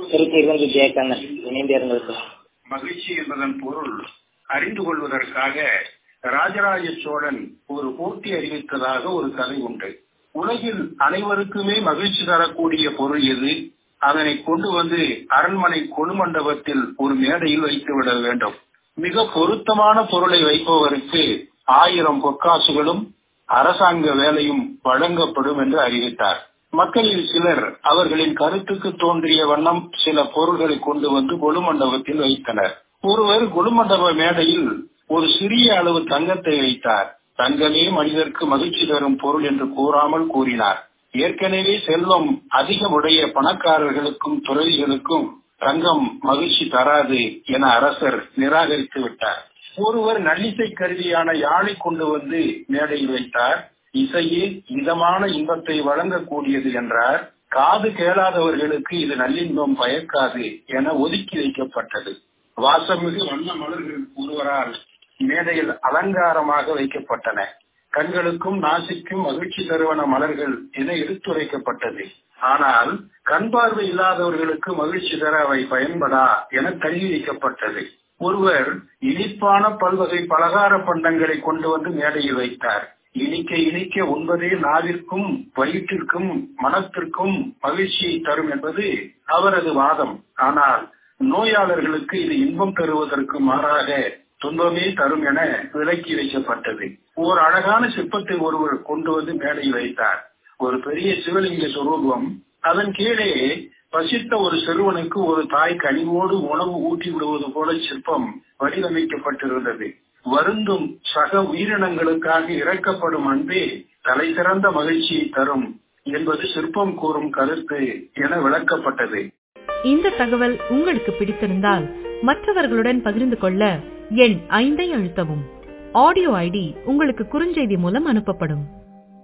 திருச்சியிலிருந்து ஜெயக்கண்ணன் இணைந்து இருந்தது மகிழ்ச்சி என்பதன் பொருள் அறிந்து கொள்வதற்காக ராஜராஜ சோழன் ஒரு போட்டி அறிவித்ததாக ஒரு கதை உண்டு உலகில் அனைவருக்குமே மகிழ்ச்சி தரக்கூடிய பொருள் எது அதனை கொண்டு வந்து அரண்மனை கொலுமண்டபத்தில் ஒரு மேடையில் வைத்து விட வேண்டும் மிக பொருத்தமான பொருளை வைப்பவருக்கு ஆயிரம் பொற்காசுகளும் அரசாங்க வேலையும் வழங்கப்படும் என்று அறிவித்தார் மக்களில் சிலர் அவர்களின் கருத்துக்கு தோன்றிய வண்ணம் சில பொருள்களை கொண்டு வந்து கொலுமண்டபத்தில் வைத்தனர் ஒருவர் கொலுமண்டப மேடையில் ஒரு சிறிய அளவு தங்கத்தை வைத்தார் தங்கமே மனிதருக்கு மகிழ்ச்சி தரும் பொருள் என்று கூறாமல் கூறினார் ஏற்கனவே செல்வம் அதிகமுடைய பணக்காரர்களுக்கும் துறவிகளுக்கும் தங்கம் மகிழ்ச்சி தராது என அரசர் நிராகரித்து விட்டார் ஒருவர் நல்லிசை கருவியான யாழை கொண்டு வந்து மேடையில் வைத்தார் இசையே இதமான இன்பத்தை வழங்கக்கூடியது என்றார் காது கேளாதவர்களுக்கு இது நல்லின்பம் பயக்காது என ஒதுக்கி வைக்கப்பட்டது வாசமிகு வண்ண மலர்கள் ஒருவரால் மேடையில் அலங்காரமாக வைக்கப்பட்டன கண்களுக்கும் நாசிக்கும் மகிழ்ச்சி தருவன மலர்கள் என எடுத்துரைக்கப்பட்டது ஆனால் கண் பார்வை இல்லாதவர்களுக்கு மகிழ்ச்சி தர அவை பயன்படா என தள்ளி வைக்கப்பட்டது ஒருவர் இனிப்பான பல்வகை பலகார பண்டங்களை கொண்டு வந்து மேடையில் வைத்தார் இனிக்க இனிக்க உண்பதே நாவிற்கும் வயிற்றிற்கும் மனத்திற்கும் மகிழ்ச்சியை தரும் என்பது அவரது வாதம் ஆனால் நோயாளர்களுக்கு இது இன்பம் தருவதற்கு மாறாக துன்பமே தரும் என விலக்கி வைக்கப்பட்டது ஒரு அழகான சிற்பத்தை ஒருவர் கொண்டு வந்து மேடையில் வைத்தார் ஒரு பெரிய சிவலிங்க சுரூபம் அதன் கீழே பசித்த ஒரு சிறுவனுக்கு ஒரு தாய் கனிவோடு உணவு ஊட்டி விடுவது போல சிற்பம் வடிவமைக்கப்பட்டிருந்தது வருந்தும் சக உயிரினங்களுக்காக இறக்கப்படும் அன்பே தலை சிறந்த மகிழ்ச்சியை தரும் என்பது சிற்பம் கூறும் கருத்து என விளக்கப்பட்டது இந்த தகவல் உங்களுக்கு பிடித்திருந்தால் மற்றவர்களுடன் பகிர்ந்து கொள்ள எண் ஐந்தை அழுத்தவும் ஆடியோ ஐடி உங்களுக்கு குறுஞ்செய்தி மூலம் அனுப்பப்படும்